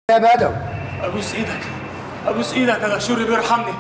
يا بدوي ابوس ايدك ابوس ايدك يا دهشوري بيرحمني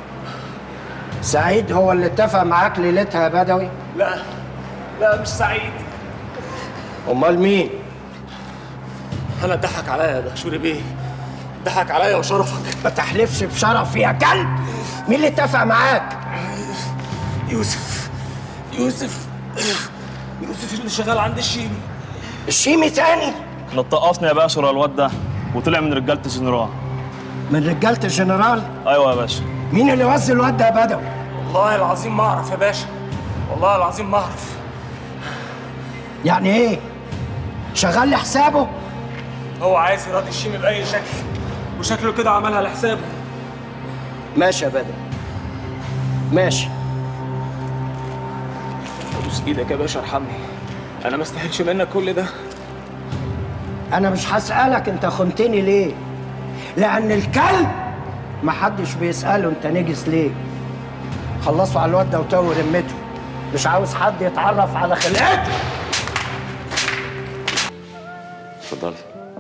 سعيد هو اللي اتفق معاك ليلتها يا بدوي لا لا مش سعيد امال مين انا اتضحك عليا يا دهشوري بيه ضحك عليا وشرفك ما تحلفش بشرف يا كلب مين اللي اتفق معاك يوسف يوسف يوسف اللي شغال عند الشيمي الشيمي تاني لطقصني يا باشا ورا الواد ده وطلع من رجاله الجنرال من رجاله الجنرال ايوه يا باشا مين اللي وزن الواد ده يا بدوي والله العظيم ما اعرف يا باشا والله العظيم ما اعرف يعني ايه شغال لي حسابه هو عايز يراضي الشيمي باي شكل وشكله كده عملها لحسابه ماشي يا بدوي ماشي ابوس ايدك يا باشا ارحمني انا ما استاهلش منك كل ده انا مش هسألك انت خنتني ليه لان الكلب محدش بيسأله انت نجس ليه خلصوا على الواد ده وتوه رمته مش عاوز حد يتعرف على خلقته اتفضلي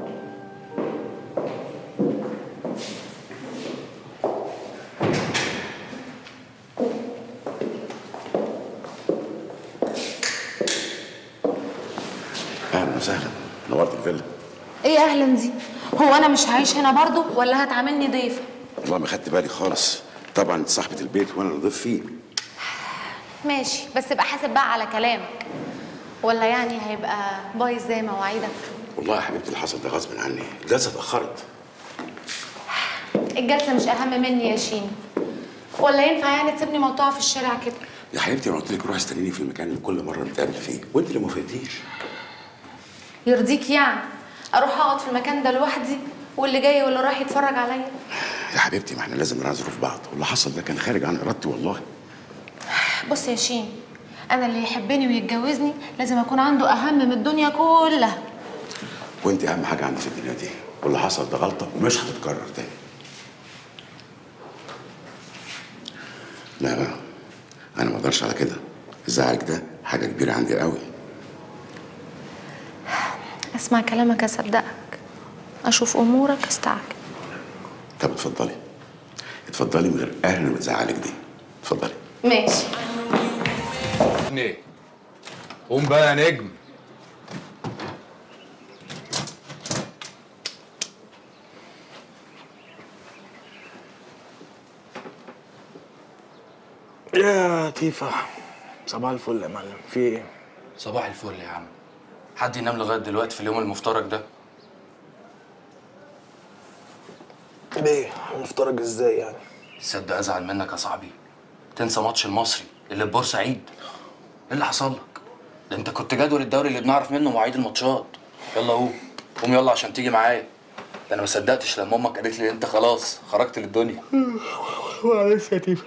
اهلا وسهلا نورت الفيلا ايه اهلا دي هو انا مش هعيش هنا برضو ولا هتعاملني ضيفه والله ما خدت بالي خالص طبعا انت صاحبه البيت وانا اللي ضيف فيه ماشي بس ابقى حاسب بقى على كلامك ولا يعني هيبقى بايظ زي مواعيدك والله يا حبيبتي اللي حصل ده غصب عني الجلسه اتاخرت الجلسه مش اهم مني يا شين ولا ينفع يعني تسيبني مقطوعه في الشارع كده يا حبيبتي انا قلت لك روحي استنيني في المكان اللي كل مره نتقابل فيه وانت اللي ما وافقتيش يرضيك يعني اروح اقعد في المكان ده لوحدي واللي جاي واللي رايح يتفرج عليا يا حبيبتي ما احنا لازم نعذره في بعض واللي حصل ده كان خارج عن ارادتي والله بص يا شين انا اللي يحبني ويتجوزني لازم اكون عنده اهم من الدنيا كلها وانت اهم حاجه عندي في الدنيا دي واللي حصل ده غلطه ومش هتتكرر تاني لا بقى انا ما اقدرش على كده زعلك ده حاجه كبيره عندي قوي اسمع كلامك اصدقك اشوف امورك استعجل طب اتفضلي اتفضلي من غير اهل ما تزعلك دي اتفضلي ماشي ابني قوم بقى يا نجم يا تيفا صباح الفل يا معلم في ايه؟ صباح الفل يا عم حد ينام لغايه دلوقتي في اليوم المفترج ده ليه؟ مفترج ازاي يعني؟ تصدق ازعل منك يا صاحبي تنسى ماتش المصري اللي في بورسعيد ايه اللي حصل لك ده انت كنت جدول الدوري اللي بنعرف منه مواعيد الماتشات يلا قوم قوم يلا عشان تيجي معايا ده انا ما صدقتش لما امك قالت لي انت خلاص خرجت للدنيا معلش يا تيفا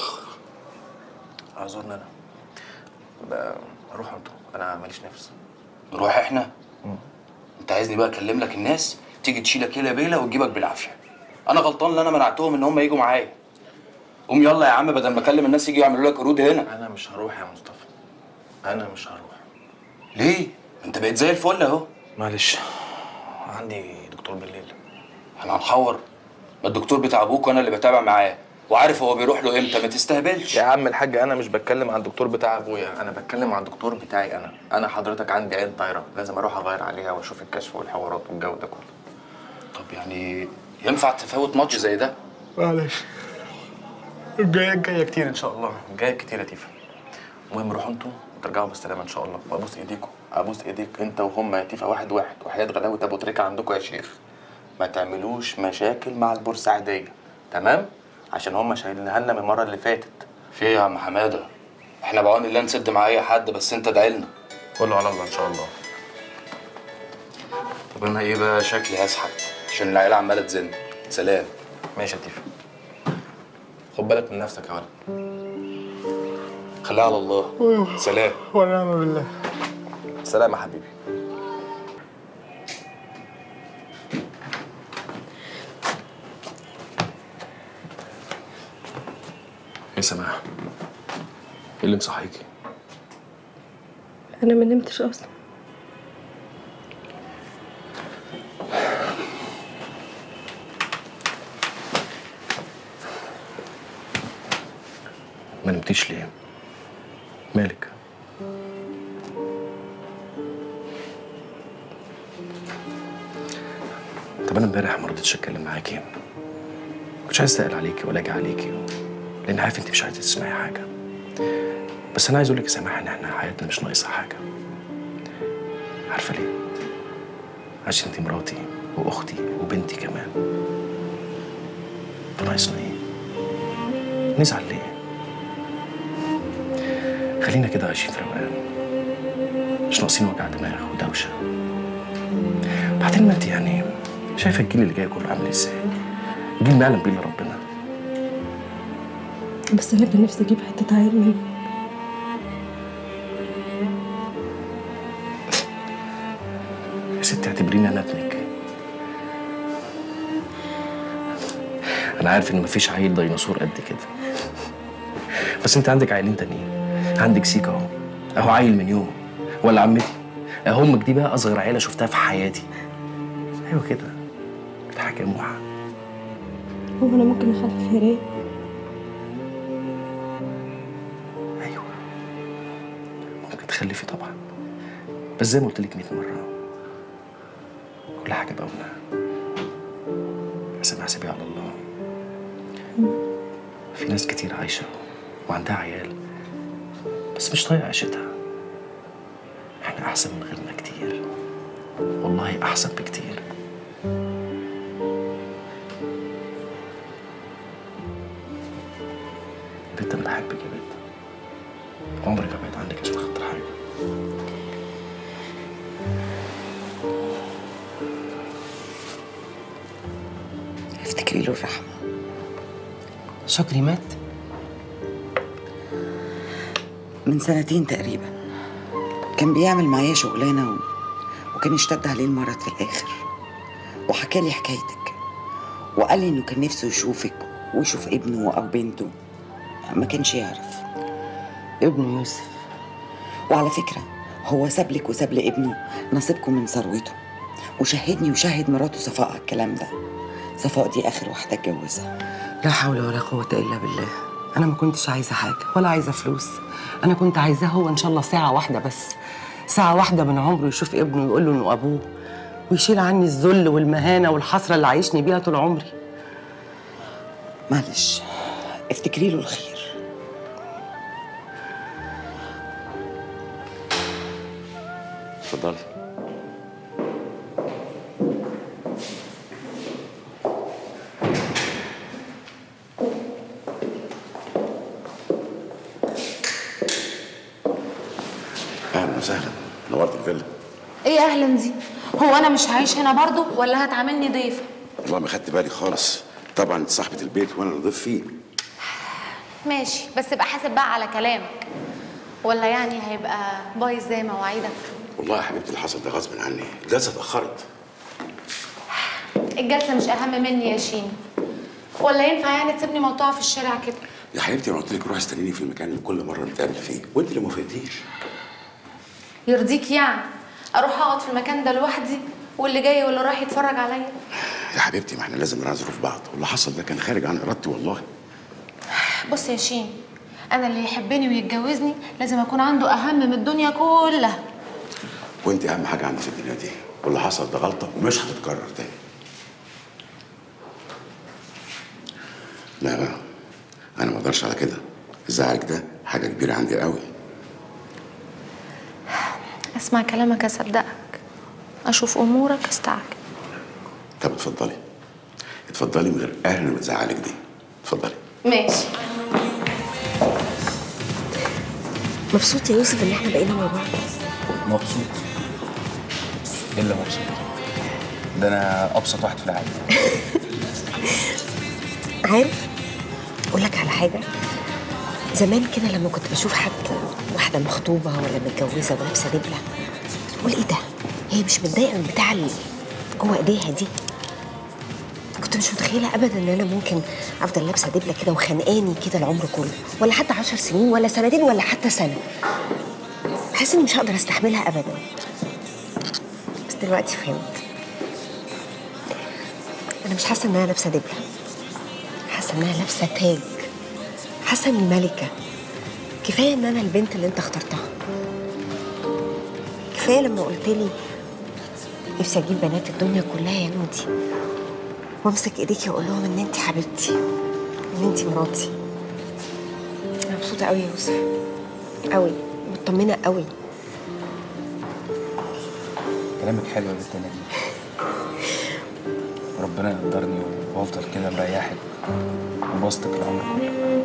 اعذرني انا بقى روح انتوا انا ماليش نفس نروح احنا انت عايزني بقى اكلم لك الناس تيجي تشيلك كده بيله وتجيبك بالعافيه انا غلطان ان انا منعتهم ان هم يجوا معايا قوم يلا يا عم بدل ما اكلم الناس يجوا يعملوا لك قرود هنا انا مش هروح يا مصطفى انا مش هروح ليه انت بقيت زي الفل اهو معلش عندي دكتور بالليل احنا هنحور ما الدكتور بتاع ابوك وانا اللي بتابع معاه وعارف هو بيروح له امتى ما تستهبلش يا عم الحاج انا مش بتكلم عن الدكتور بتاع ابويا انا بتكلم عن الدكتور بتاعي انا انا حضرتك عندي عين طايره لازم اروح اغير عليها واشوف الكشف والحوارات والجو ده كله طب يعني ينفع تفوت ماتش زي ده معلش الجايه الجايه كتير ان شاء الله الجايه كتير يا تيفا المهم روحوا انتوا وترجعوا بالسلامه ان شاء الله وابوس ايديكم ابوس ايديك انت وهم يا تيفا واحد واحد وحياه غلاوه ابو تريكه عندكم يا شيخ ما تعملوش مشاكل مع البورسعيديه تمام عشان هم شايلينها لنا من المره اللي فاتت في ايه يا عم حماده احنا بعون الله نسد مع اي حد بس انت ادعي لنا كله على الله ان شاء الله طب انا ايه بقى شكلي هسحب عشان العيله عماله تزن سلام ماشي يا تيفا خد بالك من نفسك يا ولد خليها على الله سلام ونعم بالله سلام يا حبيبي يا سماح ايه اللي مصحيكي؟ انا ما نمتش اصلا قلتليش ليه مالك طب انا امبارح ما رضيتش اتكلم معاكي كنتش عايز اسال عليكي ولا اجي عليكي لان عارف انت مش عايزه تسمعي حاجه بس انا عايز اقول لك يا سماح ان احنا حياتنا مش ناقصه حاجه عارفه ليه عشان انت مراتي واختي وبنتي كمان ناقصنا ايه نزعل ليه خلينا كده عايشين في روقان مش ناقصين وجع دماغ ودوشه بعدين ما انت يعني شايفه الجيل اللي جاي كله عامل ازاي جيل ما يعلم بيه الا ربنا بس انا كان نفسي اجيب حته عيل منه يا ستي اعتبريني انا ابنك انا عارف ان مفيش عيل ديناصور قد كده بس انت عندك عيلين تانيين عندك سيكا اهو اهو عيل من يومه ولا عمتي اهو امك دي بقى اصغر عيله شفتها في حياتي ايوه كده الحاجه موحى هو انا ممكن اخلف هراء ايوه ممكن تخلفي طبعا بس زي ما قلت لك 100 مره كل حاجه بقولها سيبها سيبها على الله في ناس كتير عايشه وعندها عيال بس مش طايقه عيشتها احنا احسن من غيرنا كتير والله احسن بكتير بنت انا بحبك يا بنت عمري ما بعيد عنك عشان خاطر حاجه افتكري له الرحمة شكري مات من سنتين تقريبا كان بيعمل معايا شغلانة و... وكان اشتد عليه المرض في الآخر وحكى لي حكايتك وقال لي إنه كان نفسه يشوفك ويشوف ابنه أو بنته ما كانش يعرف ابنه يوسف وعلى فكرة هو ساب لك وساب لابنه نصيبكم من ثروته وشهدني وشهد مراته صفاء على الكلام ده صفاء دي آخر واحدة اتجوزها لا حول ولا قوة إلا بالله أنا ما كنتش عايزة حاجة ولا عايزة فلوس أنا كنت عايزاه هو إن شاء الله ساعة واحدة بس ساعة واحدة من عمره يشوف ابنه ويقول له إنه أبوه ويشيل عني الذل والمهانة والحسرة اللي عايشني بيها طول عمري معلش افتكري له الخير اتفضلي اهلا وسهلا نورت الفيلا ايه اهلا دي هو انا مش هعيش هنا برضو ولا هتعاملني ضيفه والله ما خدت بالي خالص طبعا انت صاحبه البيت وانا اللي ضيف فيه ماشي بس ابقى حاسب بقى على كلامك ولا يعني هيبقى بايظ زي مواعيدك والله يا حبيبتي اللي حصل ده غصب عني الجلسه اتاخرت الجلسه مش اهم مني يا شين ولا ينفع يعني تسيبني مقطوعه في الشارع كده يا حبيبتي انا قلت لك روحي استنيني في المكان اللي كل مره نتقابل فيه وانت اللي ما وافقتيش يرضيك يعني اروح اقعد في المكان ده لوحدي واللي جاي واللي رايح يتفرج عليا يا حبيبتي ما احنا لازم نعذر في بعض واللي حصل ده كان خارج عن ارادتي والله بص يا شين انا اللي يحبني ويتجوزني لازم اكون عنده اهم من الدنيا كلها وانت اهم حاجه عندي في الدنيا دي واللي حصل ده غلطه ومش هتتكرر تاني لا بقى انا ما اقدرش على كده زعلك ده حاجه كبيره عندي قوي اسمع كلامك اصدقك اشوف امورك استعجل طب اتفضلي اتفضلي من غير اهل اللي بتزعلك دي اتفضلي ماشي مبسوط يا يوسف ان احنا بقينا مع بعض مبسوط الا مبسوط ده انا ابسط واحد في العالم عارف اقول لك على حاجه زمان كده لما كنت بشوف حد واحده مخطوبه ولا متجوزه ولابسه دبله اقول ايه ده هي مش متضايقه من بتاع اللي جوه ايديها دي كنت مش متخيله ابدا ان انا ممكن افضل لابسه دبله كده وخانقاني كده العمر كله ولا حتى عشر سنين ولا سنتين ولا حتى سنه بحس اني مش هقدر استحملها ابدا بس دلوقتي فهمت انا مش حاسه انها لابسه دبله حاسه انها لابسه تاج حاسه اني ملكه كفايه ان انا البنت اللي انت اخترتها كفايه لما قلت لي نفسي اجيب بنات الدنيا كلها يا نودي وامسك ايديكي واقول لهم ان انت حبيبتي ان انت مراتي انا مبسوطه قوي يا يوسف قوي مطمنه قوي كلامك حلو يا بنت نادي ربنا يقدرني وافضل كده مريحك وبسطك العمر كله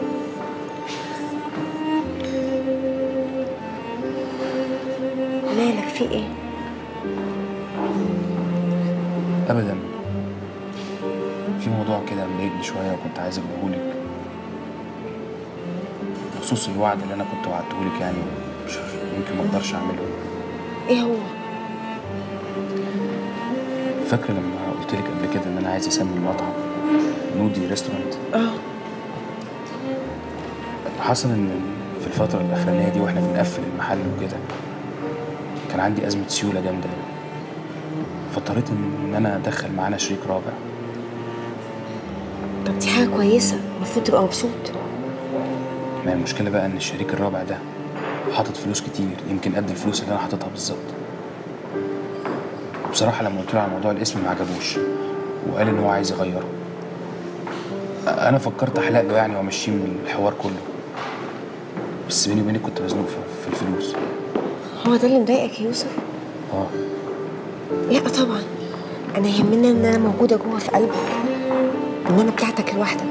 مالك في ايه ابدا في موضوع كده مضايقني شويه وكنت عايز اقوله لك بخصوص الوعد اللي انا كنت وعدته لك يعني مش يمكن ما اقدرش اعمله ايه هو فاكره لما قلت لك قبل كده ان انا عايز اسمي المطعم نودي ريستورانت اه حصل ان في الفتره الاخرانيه دي واحنا بنقفل المحل وكده كان عندي ازمه سيوله جامده قوي فاضطريت ان انا ادخل معانا شريك رابع طب دي حاجه كويسه المفروض تبقى مبسوط ما هي المشكله بقى ان الشريك الرابع ده حاطط فلوس كتير يمكن قد الفلوس اللي انا حاططها بالظبط بصراحه لما قلت له على موضوع الاسم ما عجبوش وقال ان هو عايز يغيره انا فكرت احلق له يعني وامشيه من الحوار كله بس بيني وبينك كنت مزنوق في- في الفلوس هو ده اللي مضايقك يا يوسف اه لا طبعا انا يهمني ان انا موجوده جوه في قلبك ان انا بتاعتك لوحدك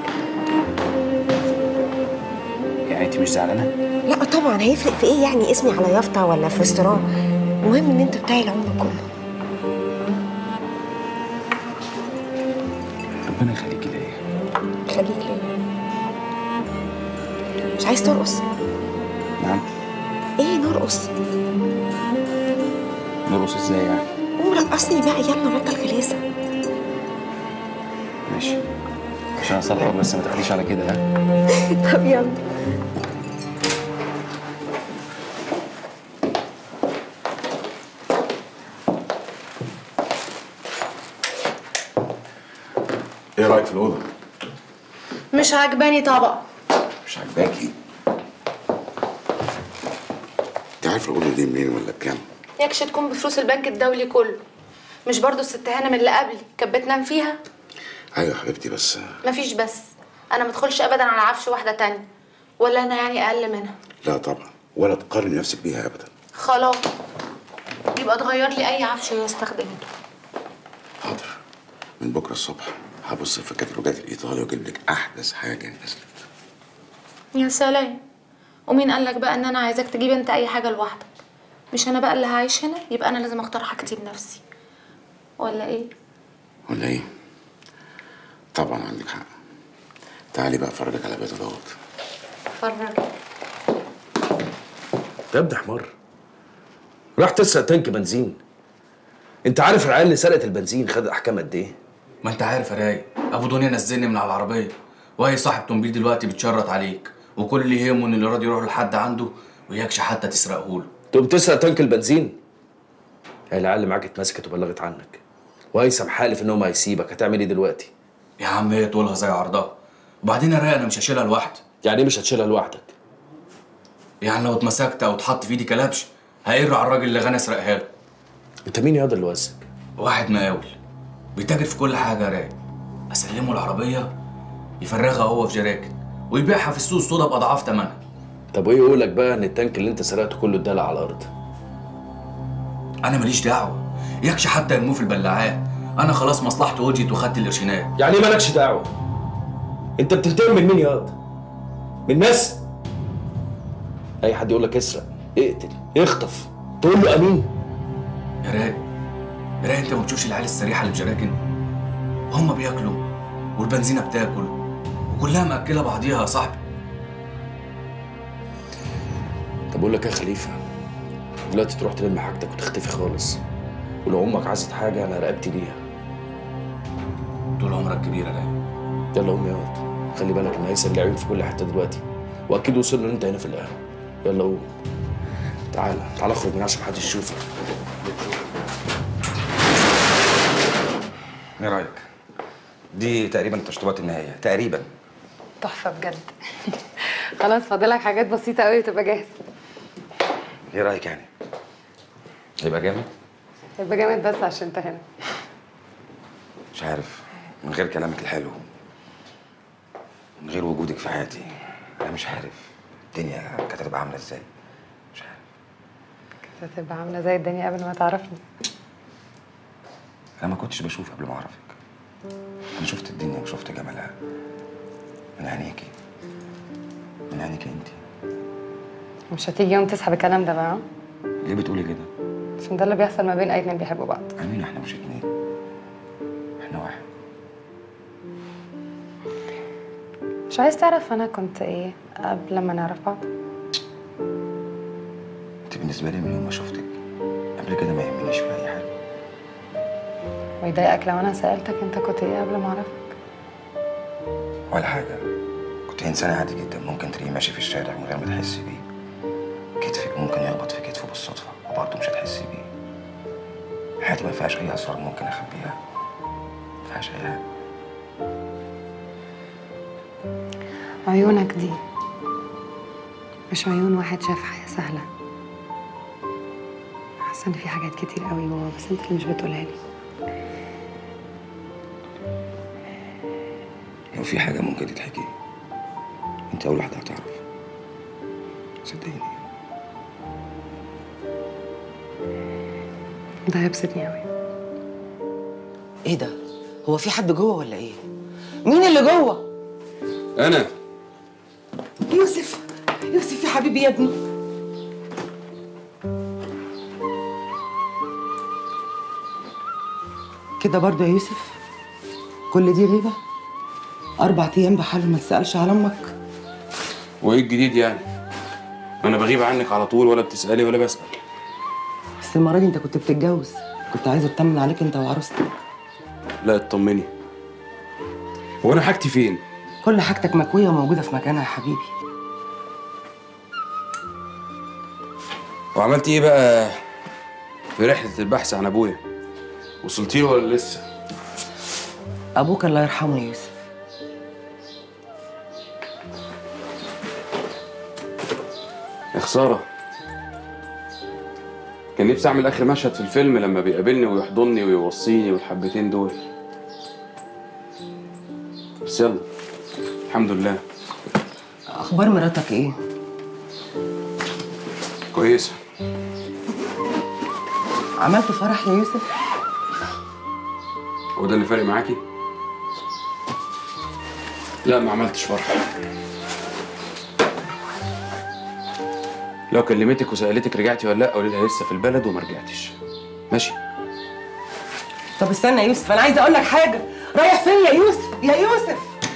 يعني انت مش زعلانه لا طبعا هيفرق في ايه يعني اسمي على يافطه ولا في ريستوران المهم ان انت بتاعي العمر كله ربنا يخليكي ليا خليك ليا مش عايز ترقص نعم ايه نرقص نرقص ازاي يعني قوم رقصني بقى يلا بطل غلاسه ماشي عشان اصلحك بس ما تاخديش على كده ها طب يلا ايه رايك في الاوضه مش عجباني طبعا مش عاجباكي انت عارف الاوضه دي منين ولا بكام يكش تكون بفلوس البنك الدولي كله مش برضو الست هانم اللي قبلي كانت بتنام فيها ايوه يا حبيبتي بس مفيش بس انا ما ادخلش ابدا على عفش واحده تانية ولا انا يعني اقل منها لا طبعا ولا تقارن نفسك بيها ابدا خلاص يبقى تغير لي اي عفش هي استخدمته حاضر من بكره الصبح هبص في كتالوجات الايطالي واجيب لك احدث حاجه نزلت يا سلام ومين قال لك بقى ان انا عايزاك تجيب انت اي حاجه لوحدك مش انا بقى اللي هعيش هنا يبقى انا لازم اختار حاجتي بنفسي ولا ايه ولا ايه طبعا عندك حق تعالي بقى افرجك على بيت دوت فرج يا ابني حمار راح تسرق تانك بنزين انت عارف العيال اللي سرقت البنزين خد احكام قد ايه ما انت عارف يا رايق ابو دنيا نزلني من على العربيه وهي صاحب طنبيل دلوقتي بتشرط عليك وكل اللي يهمه ان الايراد يروح لحد عنده وياكش حتى تسرقه له تقوم تسرق تانك البنزين هي العيال اللي معاك اتمسكت وبلغت عنك وهيثم حالف ان هو ما هيسيبك هتعمل ايه دلوقتي يا عم هي طولها زي عرضها وبعدين يا رايق انا مش هشيلها لوحدي يعني ايه مش هتشيلها لوحدك يعني لو اتمسكت او اتحط في ايدي كلبش هيقر على الراجل اللي غنى سرقها له انت مين ياض اللي وزك واحد مقاول بيتاجر في كل حاجه يا رايق اسلمه العربيه يفرغها هو في جراكن ويبيعها في السوق السودا باضعاف ثمنها طب وايه يقولك بقى ان التانك اللي انت سرقته كله اتدلع على الارض انا ماليش دعوه يكش حتى يرموه في البلاعات انا خلاص مصلحتي وجهت وخدت القرشينات يعني ايه مالكش دعوه انت بتنتقم من مين ياض من ناس اي حد يقول لك اسرق اقتل اخطف تقول له امين يا رايق يا رايق انت ما بتشوفش العيال السريحه اللي في جراكن هم بياكلوا والبنزينه بتاكل وكلها مأكله بعضيها يا صاحبي طب اقول لك ايه يا خليفه دلوقتي تروح تلم حاجتك وتختفي خالص ولو امك عايزه حاجه انا رقبتي ليها طول عمرك كبير يا رايق يلا قوم يا واد خلي بالك ان هيثم ليه عيون في كل حته دلوقتي واكيد وصلنا ان انت هنا في القهوه يلا قوم تعالى تعالى اخرج من عشان محدش يشوفك ايه رايك؟ دي تقريبا تشطيبات النهايه تقريبا تحفة بجد خلاص فاضلك حاجات بسيطه قوي وتبقى جاهز ايه رايك يعني هيبقى جامد يبقى جامد بس عشان انت هنا مش عارف من غير كلامك الحلو من غير وجودك في حياتي انا مش عارف الدنيا كانت هتبقى عامله ازاي كانت هتبقى عامله زي الدنيا قبل ما تعرفني انا ما كنتش بشوف قبل ما اعرفك انا شفت الدنيا وشفت جمالها من عينيكي من عينيكي انت مش هتيجي يوم تسحب الكلام ده بقى ها؟ ليه بتقولي كده عشان ده اللي بيحصل ما بين اي اتنين بيحبوا بعض امين احنا مش اتنين احنا واحد مش عايز تعرف انا كنت ايه قبل ما نعرف بعض انت بالنسبه لي من يوم ما شفتك قبل كده ما يهمنيش في اي حاجه ويضايقك لو انا سالتك انت كنت ايه قبل ما اعرفك ولا حاجه كنت انسان عادي جدا ممكن تلاقيه ماشي في الشارع من غير ما تحسي بيه كتفك ممكن يخبط في كتفه بالصدفه وبرضه مش هتحسي بيه حياتي ما فيهاش اي اسرار ممكن اخبيها ما فيهاش اي حاجه عيونك دي مش عيون واحد شاف حياه سهله حاسه ان في حاجات كتير قوي جوه بس انت اللي مش بتقولها لي لو في حاجه ممكن تتحكي انت اول واحده هتعرف صدقيني ده هيبسطني قوي ايه ده هو في حد جوه ولا ايه مين اللي جوه انا يوسف يوسف يا حبيبي يا ابني كده برضه يا يوسف كل دي غيبة أربع أيام بحال ما تسألش على أمك وايه الجديد يعني انا بغيب عنك على طول ولا بتسالي ولا بسال بس المرة دي أنت كنت بتتجوز كنت عايزة أطمن عليك أنت وعروستك لا اطمني هو انا حاجتي فين كل حاجتك مكوية وموجودة في مكانها يا حبيبي وعملت ايه بقى في رحله البحث عن ابويا وصلتي له ولا لسه أبوك الله يرحمه يا يوسف يا خساره كان نفسي اعمل اخر مشهد في الفيلم لما بيقابلني ويحضني ويوصيني والحبتين دول بس يلا الحمد لله أخبار مراتك إيه؟ كويسه عملت فرح يا يوسف؟ هو ده اللي فارق معاكي لا ما عملتش فرح لو كلمتك وسالتك رجعتي ولا لا قولي لها لسه في البلد وما رجعتش ماشي طب استنى يا يوسف أنا عايزة أقول لك حاجة رايح فين يا يوسف؟ يا يوسف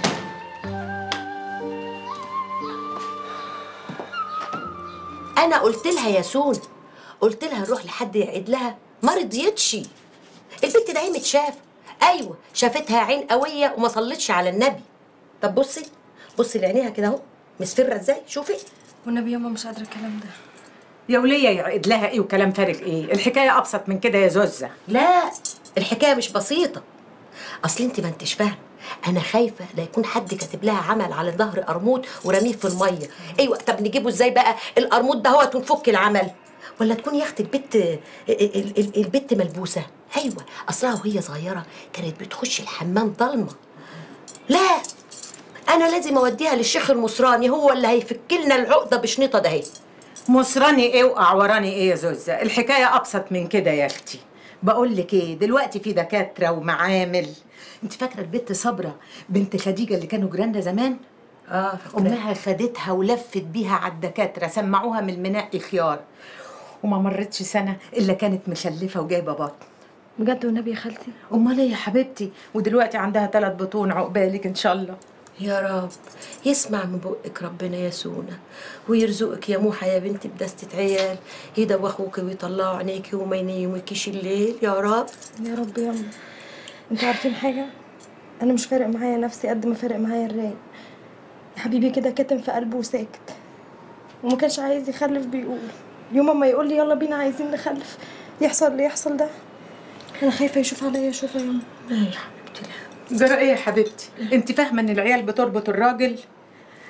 انا قلت لها يا سون قلت لها نروح لحد يعيد لها ما رضيتش البنت ده عين شاف ايوه شافتها عين قويه وما صلتش على النبي طب بصي بصي لعينيها كده اهو مسفره ازاي شوفي والنبي ياما مش قادره الكلام ده يا ولية يعقد لها ايه وكلام فارغ ايه الحكايه ابسط من كده يا زوزه لا الحكايه مش بسيطه اصل انت ما انتش فاهمه انا خايفه لا يكون حد كاتب لها عمل على ظهر قرموط ورميه في الميه ايوه طب نجيبه ازاي بقى القرموط ده هو ونفك العمل ولا تكون يا اختي البت ال- ال- ال- البت ملبوسه ايوه اصلها وهي صغيره كانت بتخش الحمام ضلمه لا انا لازم اوديها للشيخ المصراني هو اللي هيفك لنا العقده بشنطه ده اهي مصراني ايه واعوراني ايه يا زوزه الحكايه ابسط من كده يا اختي بقول لك ايه دلوقتي في دكاتره ومعامل انت فاكره البت صبره بنت خديجه اللي كانوا جيراننا زمان اه امها خدتها ولفت بيها على الدكاتره سمعوها من المناقي خيار وما مرتش سنه الا كانت مخلفه وجايبه بطن بجد والنبي يا خالتي امال ايه يا حبيبتي ودلوقتي عندها ثلاث بطون عقبالك ان شاء الله يا رب يسمع من بقك ربنا يا سونا ويرزقك يا موحى يا بنتي بدستة عيال يدوخوكي ويطلعوا عينيكي وما ينيموكيش الليل يا رب يا رب يا أم انتوا عارفين حاجه انا مش فارق معايا نفسي قد ما فارق معايا الراي يا حبيبي كده كاتم في قلبه وساكت وما كانش عايز يخلف بيقول يوم ما يقول لي يلا بينا عايزين نخلف يحصل اللي يحصل ده انا خايفه يشوف عليا شوفه يا أم جرى ايه يا حبيبتي انت فاهمه ان العيال بتربط الراجل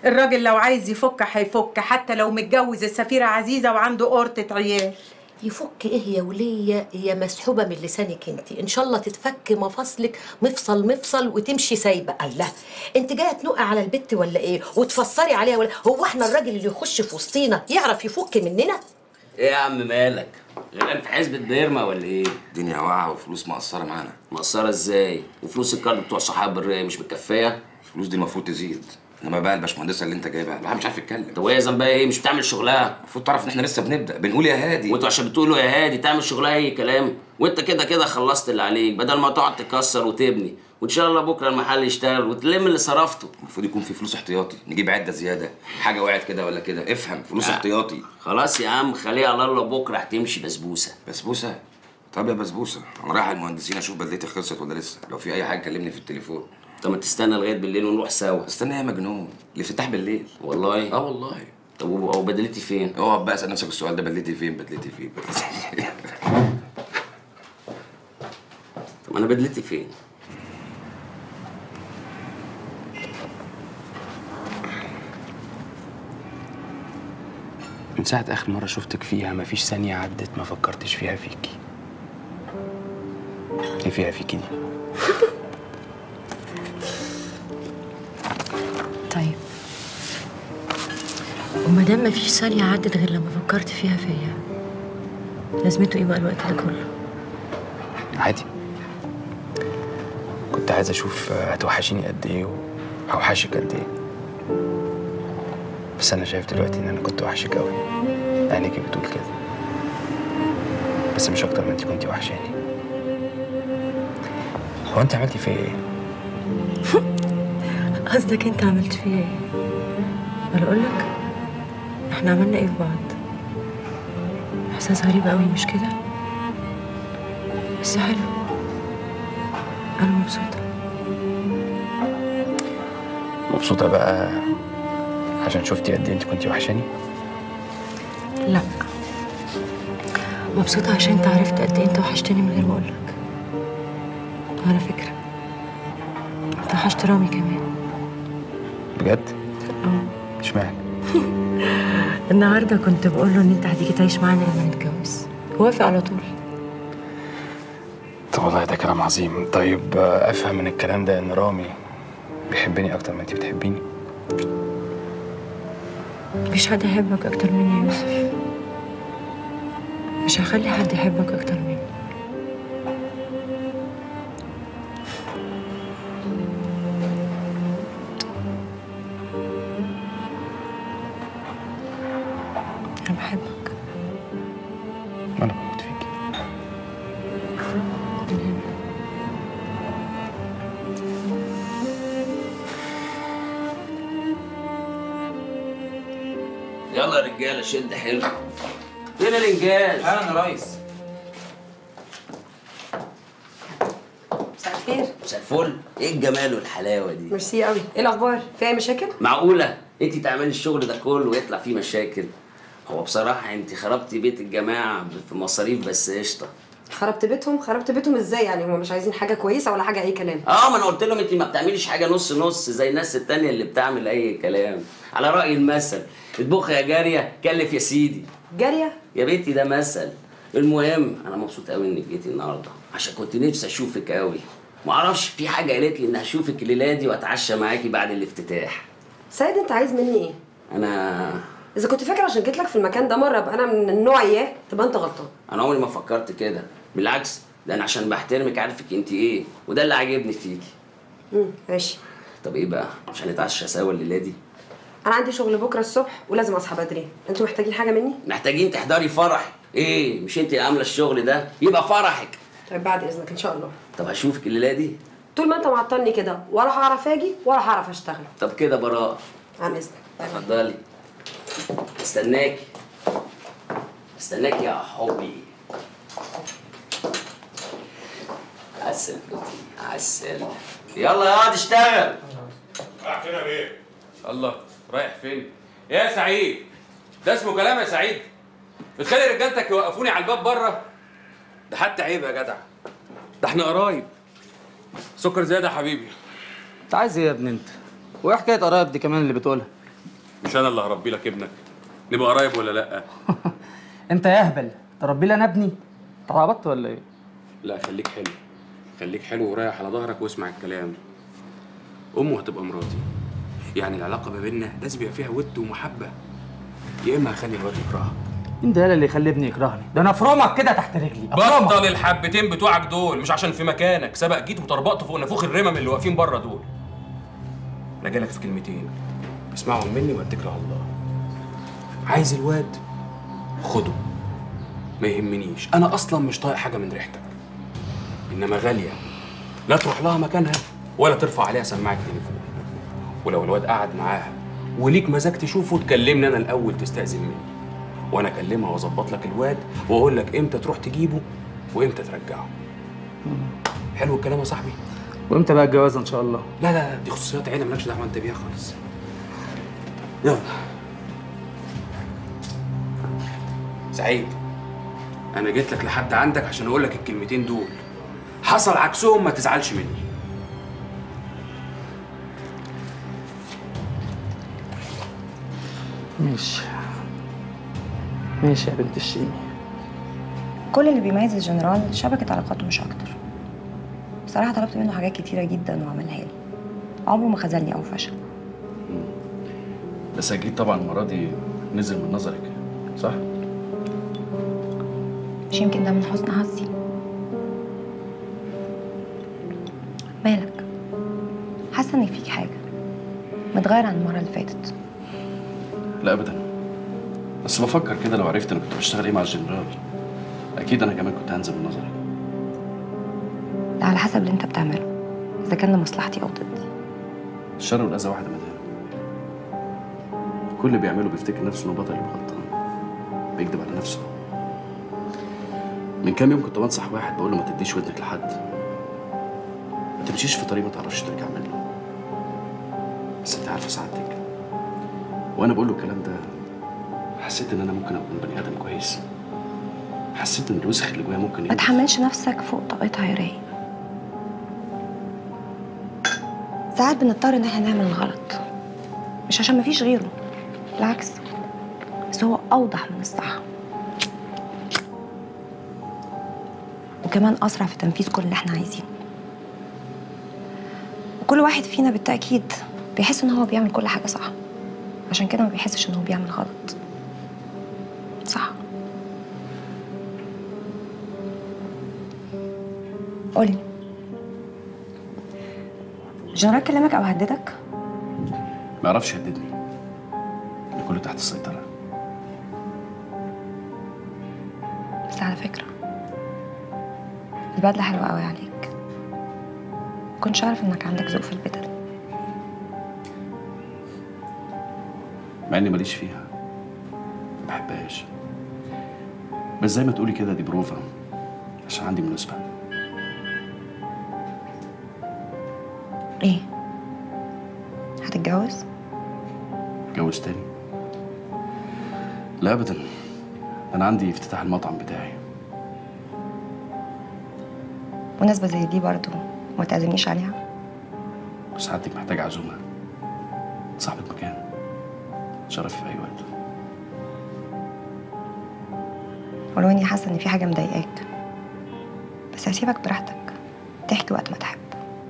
الراجل لو عايز يفك هيفك حتى لو متجوز السفيرة عزيزة وعنده قرطة عيال يفك ايه يا وليه هي مسحوبه من لسانك انت ان شاء الله تتفك مفاصلك مفصل مفصل وتمشي سايبه الله انت جايه تنقي على البت ولا ايه وتفسري عليها ولا هو احنا الراجل اللي يخش في وسطينا يعرف يفك مننا ايه يا عم مالك؟ غيران في حزب بيرما ولا ايه؟ الدنيا واقعه وفلوس مقصره معانا مقصرة ازاي؟ وفلوس الكارد بتوع صحاب الرأي مش مكفية؟ الفلوس دي المفروض تزيد انما بقى الباشمهندسه اللي انت جايبها الواحد مش عارف يتكلم طب وهي ذنبها ايه؟ مش بتعمل شغلها؟ المفروض تعرف ان احنا لسه بنبدا بنقول يا هادي وانتوا عشان بتقولوا يا هادي تعمل شغلها اي كلام وانت كده كده خلصت اللي عليك بدل ما تقعد تكسر وتبني وان شاء الله بكره المحل يشتغل وتلم اللي صرفته المفروض يكون في فلوس احتياطي نجيب عده زياده حاجه وقعت كده ولا كده افهم فلوس آه. احتياطي خلاص يا عم خليها على الله بكره هتمشي بسبوسه بسبوسه طب يا بسبوسه انا رايح المهندسين اشوف بدلتي خلصت ولا لسه لو في اي حاجه كلمني في التليفون طب ما تستنى لغايه بالليل ونروح سوا استنى يا مجنون الافتتاح بالليل والله اه والله طب و- وبدلتي فين؟ اقعد بقى اسال نفسك السؤال ده بدلتي فين بدلتي فين بدلتي فين طب انا بدلتي فين؟ من ساعة آخر مرة شفتك فيها مفيش ثانية عدت ما فكرتش فيها فيكي ايه فيها فيكي دي؟ طيب وما دام مفيش ثانية عدت غير لما فكرت فيها فيا لازمته ايه بقى الوقت ده كله؟ عادي كنت عايز اشوف آه، هتوحشيني قد ايه وهوحشك قد ايه بس انا شايف دلوقتي ان انا كنت وحشك قوي عينيكي بتقول كده بس مش اكتر ما انت كنتي وحشاني هو انت عملتي فيا ايه قصدك انت عملت فيا ايه؟ ولا اقول لك احنا عملنا ايه في بعض؟ احساس غريب قوي مش كده؟ بس حلو انا مبسوطة مبسوطة بقى عشان شفتي قد ايه انت كنتي وحشاني لا مبسوطة عشان انت عرفت قد ايه انت وحشتني من غير ما اقولك على فكرة انت وحشت رامي كمان بجد اشمعنى النهارده كنت بقول له ان انت هتيجي تعيش معانا لما نتجوز وافق على طول طب والله ده كلام عظيم طيب آه، افهم من الكلام ده ان رامي بيحبني اكتر ما انت بتحبيني مفيش حد يحبك اكتر مني يا يوسف مش هخلي حد يحبك اكتر مني انا بحبك انا بموت فيكي يلا يا رجاله شد حلو فين الانجاز؟ انا ريس مساء الخير مساء الفل ايه الجمال والحلاوه دي؟ ميرسي قوي ايه الاخبار فيها مشاكل معقوله انت تعملي الشغل ده كله ويطلع فيه مشاكل هو بصراحه انت خربتي بيت الجماعه في مصاريف بس قشطه خربت بيتهم خربت بيتهم ازاي يعني هم مش عايزين حاجه كويسه ولا حاجه اي كلام اه ما انا قلت لهم انت ما بتعمليش حاجه نص نص زي الناس التانية اللي بتعمل اي كلام على راي المثل اطبخ يا جاريه كلف يا سيدي جاريه يا بنتي ده مثل المهم انا مبسوط قوي انك جيتي النهارده عشان كنت نفسي اشوفك قوي ما اعرفش في حاجه قالت لي ان هشوفك الليله دي واتعشى معاكي بعد الافتتاح سيد انت عايز مني ايه انا اذا كنت فاكر عشان جيت لك في المكان ده مره ابقى انا من النوع اياه تبقى انت غلطان انا عمري ما فكرت كده بالعكس ده انا عشان بحترمك عارفك انت ايه وده اللي عاجبني فيكي امم ماشي طب ايه بقى مش هنتعشى سوا الليله دي انا عندي شغل بكره الصبح ولازم اصحى بدري انتوا محتاجين حاجه مني محتاجين تحضري فرحي ايه مش انت اللي عامله الشغل ده يبقى فرحك طيب بعد اذنك ان شاء الله طب هشوفك الليله دي طول ما انت معطلني كده ولا هعرف اجي ولا هعرف اشتغل طب كده براء عن اذنك باي باي. اتفضلي استناكي استناكي يا حبي عسل عسل يلا يا واد اشتغل رايح فين يا بيه؟ الله رايح فين؟ يا سعيد ده اسمه كلام يا سعيد بتخلي رجالتك يوقفوني على الباب بره ده حتى عيب يا جدع ده احنا قرايب سكر زياده يا حبيبي انت عايز ايه يا ابني انت؟ وايه حكايه قرايب دي كمان اللي بتقولها؟ مش انا اللي هربي لك ابنك نبقى قرايب ولا لا انت يا اهبل تربي لي انا ابني انت عبطت ولا ايه لا خليك حلو خليك حلو ورايح على ظهرك واسمع الكلام امه هتبقى مراتي يعني العلاقه ما بيننا لازم يبقى فيها ود ومحبه يا اما هخلي الواد يكرهك انت يالا اللي يخلي ابني يكرهني ده انا افرمك كده تحت رجلي افرمك بطل الحبتين بتوعك دول مش عشان في مكانك سبق جيت وطربقت فوق نافوخ الرمم اللي واقفين بره دول انا جايلك في كلمتين اسمعهم مني واتكل على الله عايز الواد خده ما يهمنيش انا اصلا مش طايق حاجه من ريحتك انما غاليه لا تروح لها مكانها ولا ترفع عليها سماعه تليفون ولو الواد قعد معاها وليك مزاج تشوفه تكلمني انا الاول تستاذن مني وانا اكلمها واظبط لك الواد واقول لك امتى تروح تجيبه وامتى ترجعه حلو الكلام يا صاحبي وامتى بقى الجواز ان شاء الله لا لا لا دي خصوصيات عيله مالكش دعوه انت بيها خالص يلا سعيد انا جيت لك لحد عندك عشان اقول لك الكلمتين دول حصل عكسهم ما تزعلش مني ماشي ماشي يا بنت الشيمي كل اللي بيميز الجنرال شبكة علاقاته مش أكتر بصراحة طلبت منه حاجات كتيرة جدا وعملها لي عمره ما خذلني أو فشل بس اكيد طبعا المره دي نزل من نظرك صح؟ مش يمكن ده من حسن حظي مالك حاسة إن فيك حاجة متغير عن المرة اللي فاتت لا ابدا بس بفكر كده لو عرفت انا كنت بشتغل ايه مع الجنرال اكيد انا كمان كنت هنزل من نظرك ده على حسب اللي أنت بتعمله إذا كان لمصلحتي أو ضدي الشر والاذى واحده مدام كل اللي بيعمله بيفتكر نفسه انه بطل يبقى غلطان بيكذب على نفسه من كام يوم كنت بنصح واحد بقول له ما تديش ودنك لحد ما تمشيش في طريق ما تعرفش ترجع منه بس انت عارفه سعادتك وانا بقول له الكلام ده حسيت ان انا ممكن اكون بني ادم كويس حسيت ان الوسخ اللي جوايا ممكن ما ينزل. تحملش نفسك فوق طاقتها يا راي ساعات بنضطر ان احنا نعمل الغلط مش عشان مفيش غيره بالعكس بس هو اوضح من الصح وكمان اسرع في تنفيذ كل اللي احنا عايزينه وكل واحد فينا بالتاكيد بيحس ان هو بيعمل كل حاجه صح عشان كده ما بيحسش ان هو بيعمل غلط صح قولي جنرال كلمك او هددك ما يعرفش يهددني ده كله تحت السيطره بس على فكرة البدلة حلوة قوي عليك كنتش عارف انك عندك ذوق في البدل مع اني ماليش فيها ما بحبهاش بس زي ما تقولي كده دي بروفا عشان عندي مناسبة ايه هتتجوز اتجوز تاني لا ابدا انا عندي افتتاح المطعم بتاعي مناسبة زي دي برضو ما تعزمنيش عليها بس حضرتك محتاج عزومة صاحبة مكان شرفي في اي وقت ولو اني حاسة ان في حاجة مضايقاك بس هسيبك براحتك تحكي وقت ما تحب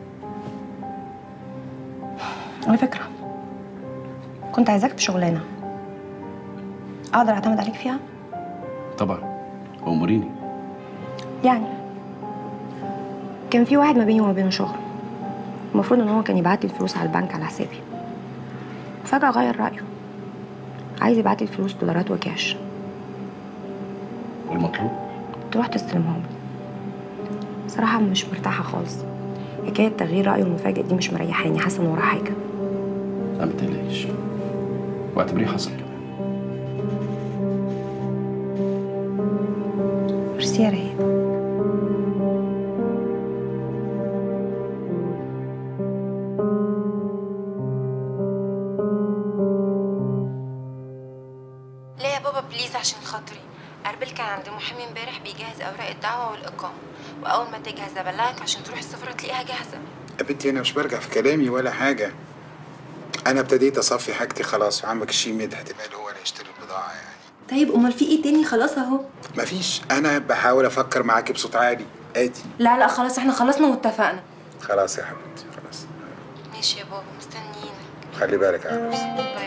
على فكرة كنت عايزاك في شغلانة اقدر اعتمد عليك فيها طبعا اموريني يعني كان في واحد ما بيني وما بينه شغل المفروض ان هو كان يبعت لي الفلوس على البنك على حسابي فجأة غير رأيه عايز يبعت لي الفلوس دولارات وكاش والمطلوب تروح تستلمهم لي صراحة مش مرتاحة خالص حكاية تغيير رأيه المفاجئ دي مش مريحاني حاسة ان وراه حاجة لا ما تقلقيش واعتبريه حصل كده ميرسي يا رايق لا يا بابا بليز عشان خاطري أربل كان عند محامي امبارح بيجهز أوراق الدعوة والإقامة وأول ما تجهز أبلغك عشان تروح السفارة تلاقيها جاهزة يا بنتي انا مش برجع في كلامي ولا حاجه انا ابتديت اصفي حاجتي خلاص وعمك الشيم احتمال هو اللي يشتري البضاعه يعني طيب امال في ايه تاني خلاص اهو مفيش انا بحاول افكر معاكي بصوت عالي ادي لا لا خلاص احنا خلصنا واتفقنا خلاص يا حبيبتي خلاص ماشي يا بابا مستنيينك خلي بالك على نفسك باي